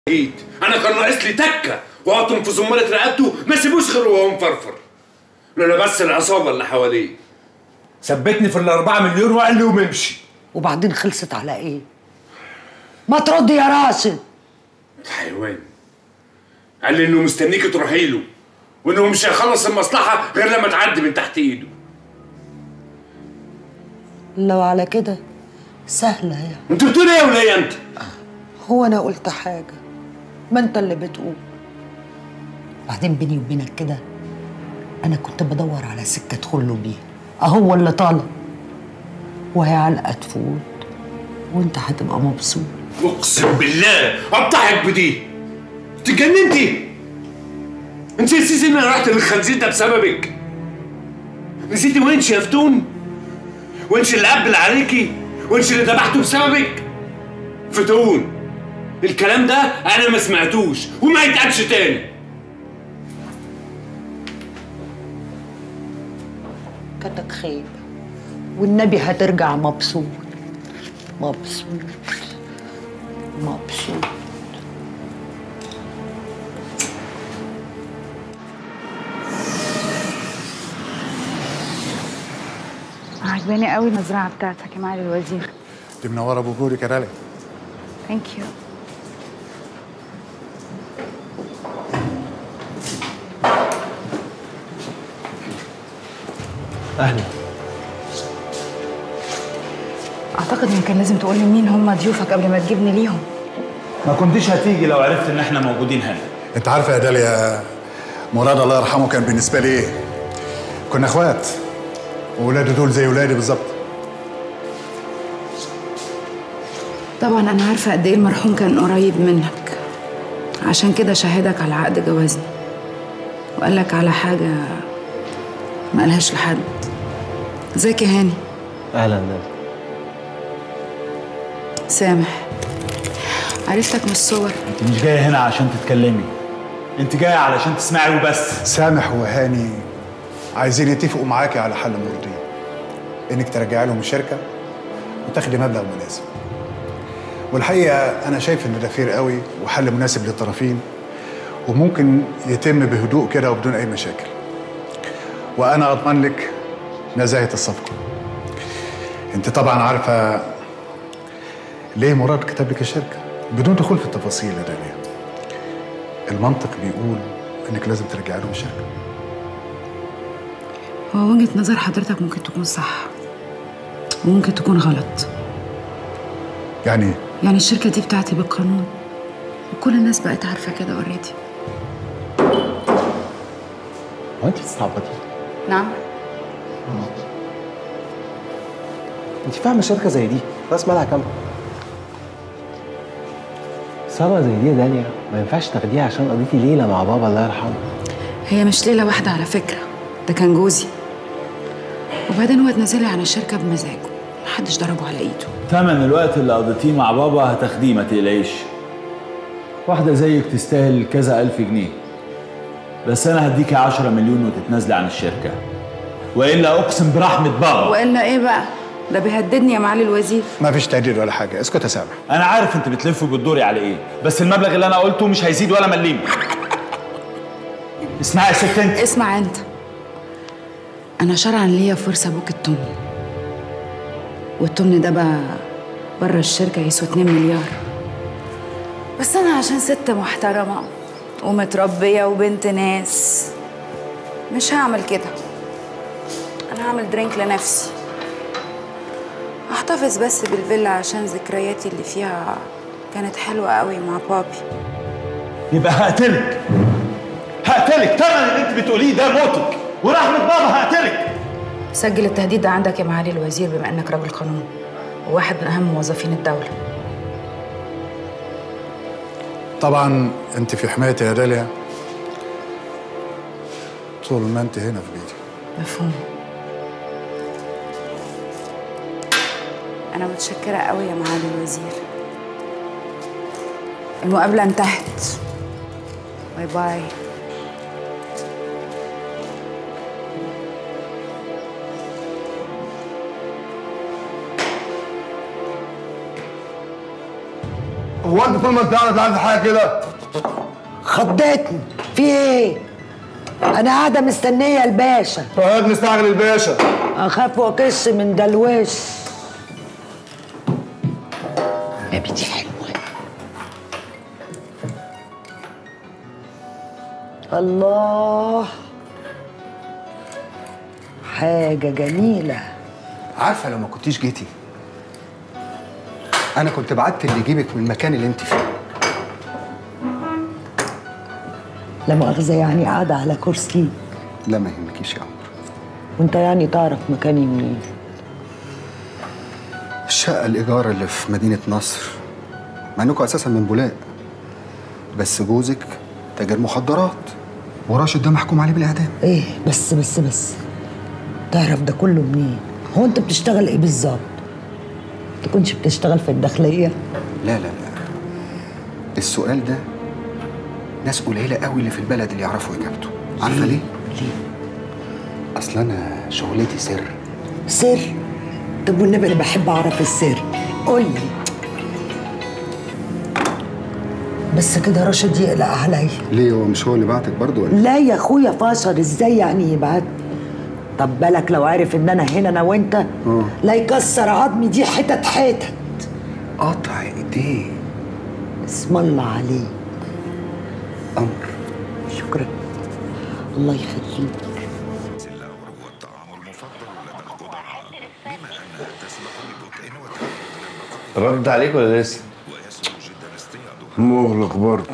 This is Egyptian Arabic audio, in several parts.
جيت انا كان ناقص لي تكه واقطم في زمالة رقبته ما سيبوش غير وهو مفرفر لولا بس العصابه اللي حواليه ثبتني في الأربعة مليون وقال لي قوم امشي وبعدين خلصت على ايه ما ترد يا راشد حيوان قال لي انه مستنيك تروحي له وانه مش هيخلص المصلحه غير لما تعدي من تحت ايده لو على كده سهلة يا انت بتقول ايه يا وليه انت هو انا قلت حاجة ما انت اللي بتقول بعدين بيني وبينك كده انا كنت بدور على سكة ادخل له بيها اهو اللي طالع وهي علقة تفوت وانت هتبقى مبسوط اقسم بالله اضحك بدي انت اتجننتي انت نسيتي ان انا رحت للخنزير ده بسببك نسيتي وينش يا فتون وينش اللي قبل عليكي وينش اللي ذبحته بسببك فتون الكلام ده انا ما سمعتوش وما يتقالش تاني كتك خيب والنبي هترجع مبسوط مبسوط مبسوط عجباني قوي المزرعه بتاعتك يا معالي الوزير دي منوره بوجودك يا رالي ثانك يو اهلا اعتقد ان كان لازم تقول لي مين هم ضيوفك قبل ما تجيبني ليهم ما كنتش هتيجي لو عرفت ان احنا موجودين هنا انت عارفه يا داليا مراد الله يرحمه كان بالنسبه لي ايه كنا اخوات وولاده دول زي ولادي بالظبط طبعا انا عارفه قد ايه المرحوم كان قريب منك عشان كده شهدك على عقد جوازنا وقال لك على حاجه ما قالهاش لحد ازيك يا هاني اهلا نادي سامح عرفتك من الصور انت مش جايه هنا عشان تتكلمي انت جايه علشان تسمعي وبس سامح وهاني عايزين يتفقوا معاكي على حل مرضي انك ترجعي لهم الشركه وتاخدي مبلغ مناسب والحقيقه انا شايف ان ده فير قوي وحل مناسب للطرفين وممكن يتم بهدوء كده وبدون اي مشاكل وانا اضمن لك نزاهه الصفقه انت طبعا عارفه ليه مراد كتب لك الشركه بدون دخول في التفاصيل يا داليا المنطق بيقول انك لازم ترجعي لهم الشركه هو وجهه نظر حضرتك ممكن تكون صح وممكن تكون غلط يعني إيه؟ يعني الشركه دي بتاعتي بالقانون وكل الناس بقت عارفه كده اوريدي هو انت بتستعبطي نعم انت فاهمه شركه زي دي راس مالها كام ثروه زي دي يا داليا ما ينفعش تاخديها عشان قضيتي ليله مع بابا الله يرحمه هي مش ليله واحده على فكره ده كان جوزي وبعدين هو اتنازل عن الشركه بمزاجه محدش ضربه على ايده تمن الوقت اللي قضيتيه مع بابا هتاخديه ما تقلقيش واحدة زيك تستاهل كذا ألف جنيه بس أنا هديكي عشرة مليون وتتنازلي عن الشركة وإلا أقسم برحمة بابا والا ايه بقى ده بيهددني يا معالي الوزير ما فيش تهديد ولا حاجه اسكت يا سامح أنا عارف أنت بتلف وبتدوري على إيه بس المبلغ اللي أنا قلته مش هيزيد ولا مليم اسمعي يا ست أنت اسمع انت انا شرعا ليا فرصه ابوك التمن والتمن ده بقى بره الشركه يسوى 2 مليار بس انا عشان ست محترمه ومتربيه وبنت ناس مش هعمل كده انا هعمل درينك لنفسي احتفظ بس بالفيلا عشان ذكرياتي اللي فيها كانت حلوه قوي مع بابي يبقى هقتلك هقتلك تمن اللي أنت بتقوليه ده موتك ورحمة بابا هقتلك سجل التهديد ده عندك يا معالي الوزير بما انك راجل قانون وواحد من اهم موظفين الدوله طبعا انت في حمايتي يا داليا طول ما انت هنا في بيتي مفهوم أنا متشكرة قوي يا معالي الوزير المقابلة انتهت باي باي هو انت طول ما انت قاعد عارف حاجه كده خضتني في ايه انا قاعده مستنيه الباشا فهد مستعجل الباشا اخاف واكش من دلوش يا بنتي حلوه الله حاجه جميله عارفه لو ما كنتيش جيتي انا كنت بعت اللي يجيبك من المكان اللي انت فيه لا مؤاخذه يعني قاعده على كرسي لا ما يهمكيش يا عمرو وانت يعني تعرف مكاني منين الشقه الايجار اللي في مدينه نصر مع انكم اساسا من بولاق بس جوزك تاجر مخدرات وراشد ده محكوم عليه بالاعدام ايه بس بس بس تعرف ده كله منين هو انت بتشتغل ايه بالظبط تكونش بتشتغل في الداخليه لا لا لا السؤال ده ناس قليله قوي اللي في البلد اللي يعرفوا اجابته عارفه ليه ليه اصل انا شغلتي سر سر طب والنبي انا بحب اعرف السر قول لي بس كده راشد يقلق عليا ليه هو مش هو اللي بعتك برضه ولا لا يا اخويا فاشر ازاي يعني يبعت طب بالك لو عارف ان انا هنا انا وانت آه. لا يكسر عظمي دي حتت حتت قطع ايديه اسم الله عليك امر شكرا الله يخليك رد عليك ولا لسه؟ مغلق برضه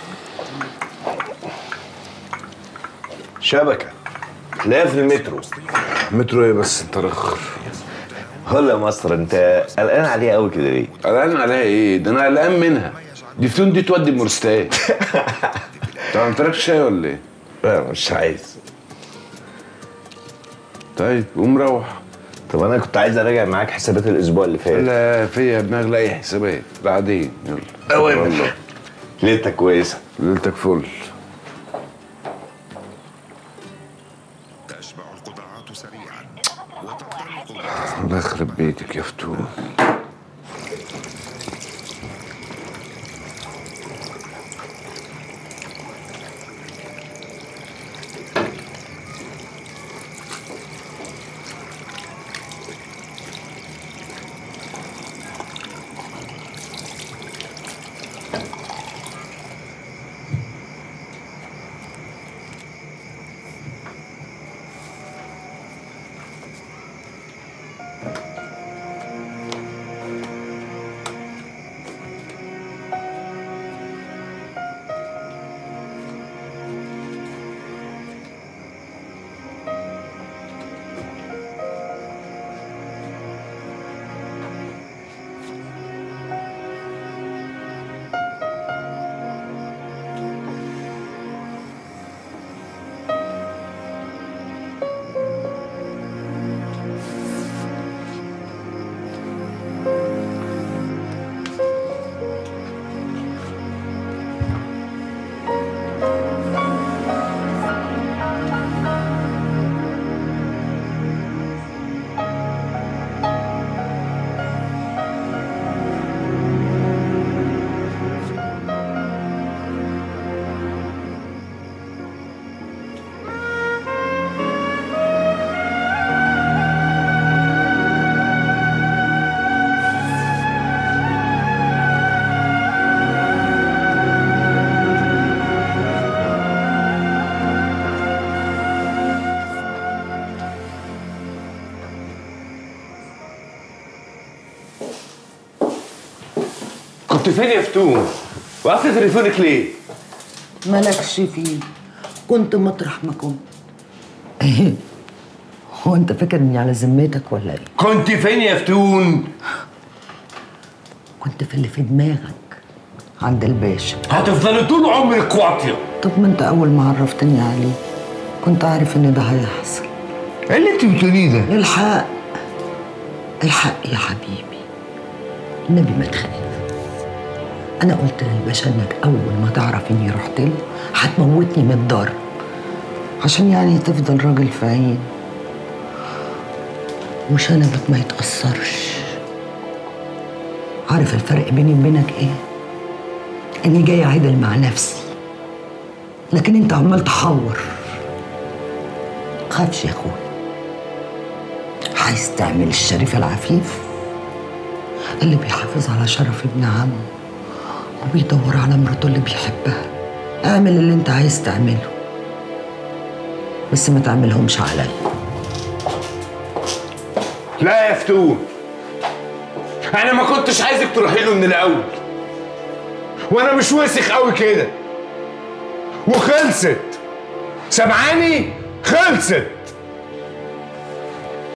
شبكة تلاقيها في المترو مترو ايه بس انت رخر هلا يا مصر انت قلقان عليها قوي كده ليه؟ قلقان عليها ايه؟ ده انا قلقان منها دي فتون دي تودي مرستان انت ما عملتلكش شاي ولا ايه؟ لا مش عايز طيب قوم روح طب انا كنت عايز اراجع معاك حسابات الاسبوع اللي فات لا فيا دماغ لا اي حسابات بعدين يلا أوامر. والله. ليلتك كويسه ليلتك فل الله يخرب بيتك يا فتون كنت فين يا فتون؟ وقفت تليفونك ليه؟ مالكش فيه كنت مطرح ما كنت هو انت فاكر اني على ذمتك ولا ايه كنت فين يا فتون؟ كنت في اللي في دماغك عند الباشا هتفضلي طول عمرك واطيه طب ما انت اول ما عرفتني عليه كنت عارف ان ده هيحصل ايه اللي انت بتقوليه ده؟ الحق الحق يا حبيبي النبي ما تخاف انا قلت للباشا انك اول ما تعرف اني رحت له هتموتني من الضرب عشان يعني تفضل راجل في عين وشنبك ما يتأثرش عارف الفرق بيني وبينك ايه اني جاي اعدل مع نفسي لكن انت عمال تحور خافش يا اخوي عايز تعمل الشريف العفيف اللي بيحافظ على شرف ابن عمه وبيدور على مراته اللي بيحبها اعمل اللي انت عايز تعمله بس ما تعملهمش عليا لا يا فتون انا ما كنتش عايزك تروحي له من الاول وانا مش وسخ قوي كده وخلصت سامعاني خلصت